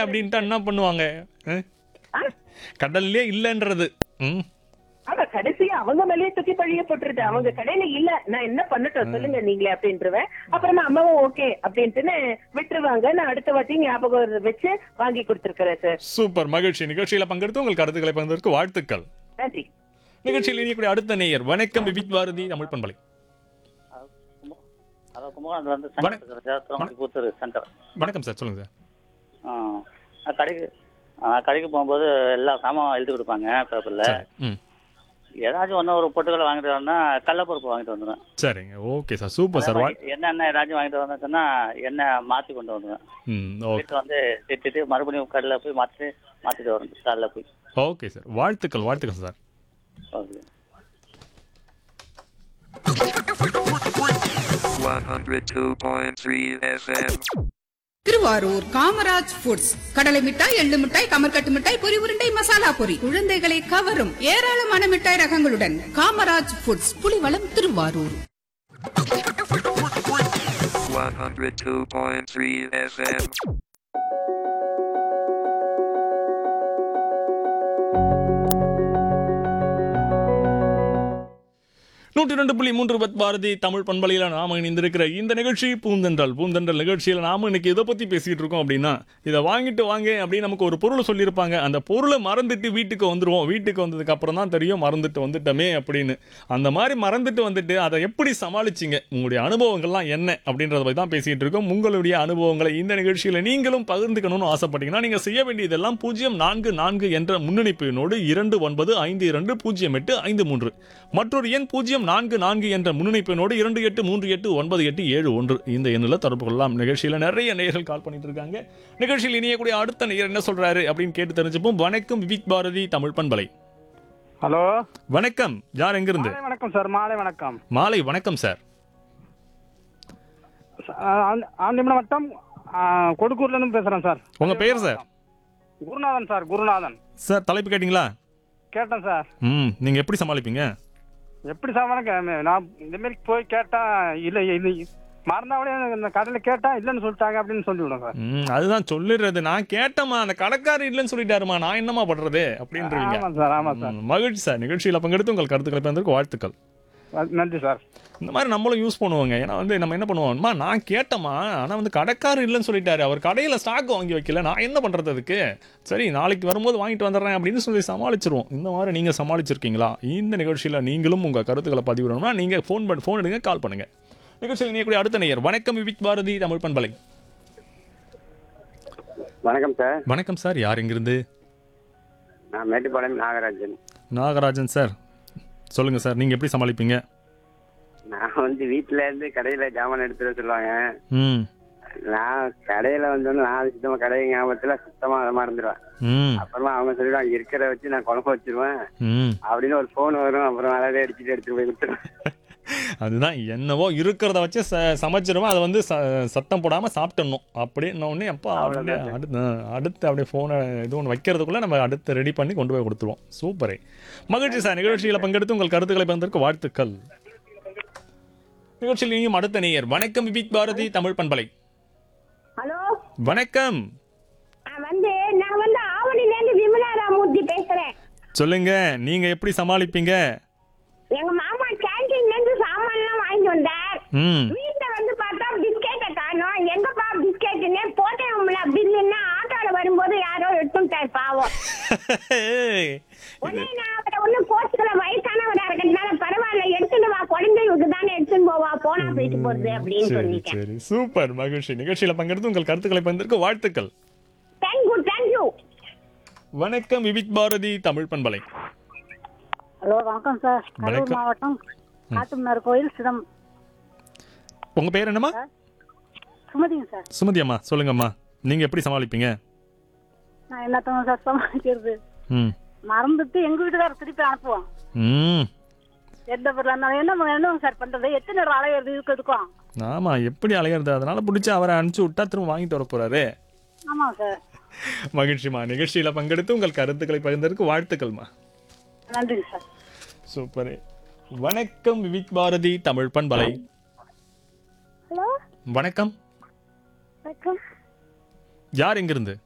அப்படின்ட்டு என்ன பண்ணுவாங்க அஹ்? கடல்லே இல்லைன்றது ம் ஆனா கடைசியா அவங்க மேலேயே தூக்கி பழிய போட்டுருது அவங்க கடையில இல்ல நான் என்ன பண்ணட்டும் சொல்லுங்க நீங்களே அப்படின்றவேன் அப்புறமா அம்மாவும் ஓகே அப்படின்ட்டுன்னு விட்டுருவாங்க நான் அடுத்த வாட்டி ஞாபகம் வச்சு வாங்கி கொடுத்துருக்கிறேன் சார் சூப்பர் மகிழ்ச்சி நிகழ்ச்சியில பங்கெடுத்து உங்கள் கருத்துக்களை பகிர்ந்ததற்கு வாழ்த்துக்கள் நன்றி நிகழ்ச்சியில் இணையக்கூடிய அடுத்த நேயர் வணக்கம் விபித் பாரதி தமிழ் பண்பலை அதான் கும்பகோணத்துல இருந்து சென்டர் இருக்கிறது திருமணி புத்தூர் சென்டர் வணக்கம் சார் சொல்லுங்க சார் ஆ, நான் கடைக்கு ஆ, கடைக்கு போகும்போது எல்லா சாமான் எழுதி கொடுப்பாங்க பேப்பர்ல சரி. ம் ஏதாச்சும் ஒன்று ஒரு பொட்டுக்களை வாங்கிட்டு வரணும்னா கடலப்பருப்பு வாங்கிட்டு வந்துடுவேன் சரிங்க ஓகே சார் சூப்பர் சார் வாழ் என்னென்ன ஏதாச்சும் வாங்கிட்டு வந்தேன்னா எண்ணெய் மாற்றி கொண்டு வந்துடுவேன் ம் ஓகே வீட்டு வந்து திட்டிட்டு மறுபடியும் கடையில் போய் மாற்றி மாற்றிட்டு வரணும் காலைல போய் ஓகே சார் வாழ்த்துக்கள் வாழ்த்துக்கள் sir okay 102.3 FM. Thiruvarur Kamaraj foods கடலை மிட்டாய் எள்ளு மிட்டாய் கமர்கட்டு மிட்டாய் பொரி உருண்டை மசாலா பொரி குழந்தைகளை கவரும் ஏராளமான மிட்டாய் ரகங்களுடன் காமராஜ் ஃபுட்ஸ் புலிவளம் திருவாரூர் 102.3 FM. நூற்றி ரெண்டு புள்ளி மூன்று பத் பாரதி தமிழ் பண்பலையில் நாம இணைந்திருக்கிற இந்த நிகழ்ச்சி பூந்தென்றல் பூந்தென்றல் நிகழ்ச்சியில் நாம இன்னைக்கு எதை பற்றி பேசிகிட்டு இருக்கோம் அப்படின்னா இதை வாங்கிட்டு வாங்க அப்படின்னு நமக்கு ஒரு பொருளை சொல்லியிருப்பாங்க அந்த பொருளை மறந்துட்டு வீட்டுக்கு வந்துடுவோம் வீட்டுக்கு வந்ததுக்கு அப்புறம் தான் தெரியும் மறந்துட்டு வந்துட்டோமே அப்படின்னு அந்த மாதிரி மறந்துட்டு வந்துட்டு அதை எப்படி சமாளிச்சிங்க உங்களுடைய அனுபவங்கள்லாம் என்ன அப்படின்றத பற்றி தான் பேசிகிட்டு இருக்கோம் உங்களுடைய அனுபவங்களை இந்த நிகழ்ச்சியில் நீங்களும் பகிர்ந்துக்கணும்னு ஆசைப்பட்டீங்கன்னா நீங்கள் செய்ய வேண்டியதெல்லாம் பூஜ்ஜியம் நான்கு நான்கு என்ற முன்னணிப்பு எண்ணோடு இரண்டு ஒன்பது ஐந்து இரண்டு பூஜ்ஜியம் எட்டு ஐந்து மூன்று மற்றொரு எண் பூஜ்ஜியம் நான்கு நான்கு என்ற முன்னணிப்பு எண்ணோடு இரண்டு எட்டு மூன்று எட்டு ஒன்பது எட்டு ஏழு ஒன்று இந்த எண்ணில் தொடர்பு கொள்ளலாம் நிகழ்ச்சியில் நிறைய நேயர்கள் கால் பண்ணிட்டு இருக்காங்க நிகழ்ச்சியில் இணையக்கூடிய அடுத்த நேயர் என்ன சொல்றாரு அப்படின்னு கேட்டு தெரிஞ்சுப்போம் வணக்கம் விவிக் பாரதி தமிழ் பண்பலை ஹலோ வணக்கம் யார் எங்கிருந்து மாலை வணக்கம் சார் மாலை வணக்கம் மாலை வணக்கம் சார் ஆண்டிமணம் வட்டம் ஆ, கொடுக்கூர்ல இருந்து பேசுறேன் சார் உங்க பெயர் sir Gurunathan sir Gurunathan sir தலைப்பு கேட்டிங்களா கேட்டேன் சார் ம் நீங்க எப்படி சமாளிப்பீங்க எப்படி சாமான நான் இந்த மாதிரி போய் கேட்டா இல்ல இது மறந்தாவளே இந்த கடையில கேட்டா இல்லைன்னு சொல்லிட்டாங்க அப்படின்னு சொல்லி விடுங்க சார் ம் அதுதான் சொல்லிடுறது நான் கேட்டேம்மா அந்த கடைக்காரர் இல்லைன்னு சொல்லிட்டாருமா நான் என்னம்மா பண்றது அப்படின்றீங்க ஆமா சார் ஆமா சார் ம், மகிழ்ச்சி சார் நிகழ்ச்சியில் பங்கெடுத்து உங்கள் கருத்துக்களை பகிர்ந்ததற்கு வாழ்த்துக்கள் நன்றி சார் இந்த மாதிரி நம்மளும் யூஸ் பண்ணுவோங்க ஏன்னா வந்து நம்ம என்ன பண்ணுவோம்மா நான் கேட்டேம்மா ஆனால் வந்து கடைக்காரர் இல்லைன்னு சொல்லிட்டாரு அவர் கடையில் ஸ்டாக் வாங்கி வைக்கல நான் என்ன பண்ணுறது அதுக்கு சரி நாளைக்கு வரும்போது வாங்கிட்டு வந்துடுறேன் அப்படின்னு சொல்லி சமாளிச்சிருவோம் இந்த மாதிரி நீங்கள் சமாளிச்சிருக்கீங்களா இந்த நிகழ்ச்சியில் நீங்களும் உங்கள் கருத்துக்களை பதிவிடணும்னா நீங்கள் ஃபோன் பண்ணி ஃபோன் எடுங்க கால் பண்ணுங்கள் நிகழ்ச்சியில் நீக்கூடிய அடுத்த நேயர் வணக்கம் விவிக் பாரதி தமிழ் பண்பலை வணக்கம் சார் வணக்கம் சார் யார் எங்கிருந்து நான் மேட்டுப்பாளையம் நாகராஜன் நாகராஜன் சார் சொல்லுங்கள் சார் நீங்கள் எப்படி சமாளிப்பீங்க நான் வந்து வீட்டுல இருந்து கடையில ஜாமான் எடுத்துட்டு வர சொல்லுவாங்க ம் நான் கடையில வந்தோன்னு நான் சுத்தமா கடை ஞாபகத்துல சுத்தமா அதை மறந்துடுவேன் ம் அப்புறமா அவங்க சொல்லிடுவாங்க இருக்கிறத வச்சு நான் குழம்பு வச்சிருவேன் ம் அப்படின்னு ஒரு ஃபோன் வரும் அப்புறம் அழகே அடிச்சுட்டு எடுத்துட்டு போய் கொடுத்துருவேன் அதுதான் என்னவோ இருக்கிறத வச்சு ச சமைச்சிருவோம் அதை வந்து ச சத்தம் போடாமல் சாப்பிட்டுடணும் அப்படின்ன உடனே அப்பா அப்படியே அடுத்து அடுத்து அப்படியே ஃபோனை இது ஒன்று வைக்கிறதுக்குள்ளே நம்ம அடுத்து ரெடி பண்ணி கொண்டு போய் கொடுத்துருவோம் சூப்பரே மகிழ்ச்சி சார் நிகழ்ச்சியில் பங்கெடுத்து உங்கள் கருத்துக்களை பகிர்ந்ததற்கு வாழ்த்துக்கள் நிகழ்ச்சியில் நீயும் அடுத்த நேயர் வணக்கம் விபிக் பாரதி தமிழ் பண்பலை ஹலோ வணக்கம் நான் வந்து நான் வந்து ஆவணில இருந்து விமலா ராமூர்த்தி பேசுறேன் சொல்லுங்க நீங்க எப்படி சமாளிப்பீங்க எங்க மாமா கேன்டீன்ல இருந்து சாமான் எல்லாம் வாங்கிட்டு வந்தார் ம் வீட்டுல வந்து பார்த்தா பிஸ்கெட்டை காணோம் எங்கப்பா பிஸ்கெட்டுன்னு போட்டேன்ல பில்லுன்னா ஆட்டோல வரும்போது யாரோ எடுத்துட்டார் பாவம் உடனே நான் அவரை ஒண்ணும் கோச்சுக்கல வயசானவரா இருக்கிறதுனால பரவாயில்ல எடுத்துட்டு வா குழந்தைகளுக்கு தானே எடுத்துன்னு போவா போனா போயிட்டு போறது அப்படின்னு சரி சொல்லிட்டேன் சரி சூப்பர் மகிழ்ச்சி நிகழ்ச்சியில் பங்கெடுத்து உங்கள் கருத்துக்களை பகிர்ந்ததற்கு வாழ்த்துக்கள் தேங்க்யூ தேங்க்யூ வணக்கம் விபிக் பாரதி தமிழ் பண்பலை ஹலோ வணக்கம் சார் கரூர் வணக்கம். மாவட்டம் காட்டுமன்னார் கோயில் சிதம் உங்க பேர் என்னம்மா சுமதிங்க சார் சுமதி அம்மா சொல்லுங்கம்மா நீங்க எப்படி சமாளிப்பீங்க நான் என்னத்தவங்க சார் சமாளிக்கிறது ம் மறந்துட்டு எங்க வீட்டுக்காரர் திருப்பி அனுப்புவோம் ம் எந்த பொருள் இருந்தாலும் என்ன என்ன சார் பண்றது எத்தனை நேரம் அலையிறது இருக்கிறதுக்கும் ஆமா எப்படி அலையிறது அதனால பிடிச்சி அவரை அனுப்பிச்சு விட்டா திரும்ப வாங்கிட்டு வர போறாரு ஆமா சார் மகிழ்ச்சிமா நிகழ்ச்சியில பங்கெடுத்து உங்கள் கருத்துக்களை பகிர்ந்ததற்கு வாழ்த்துக்கள்மா நன்றிங்க சார் சூப்பர் வணக்கம் விவிக் பாரதி தமிழ் பண்பலை ஹலோ வணக்கம் வணக்கம் யார் எங்கிருந்து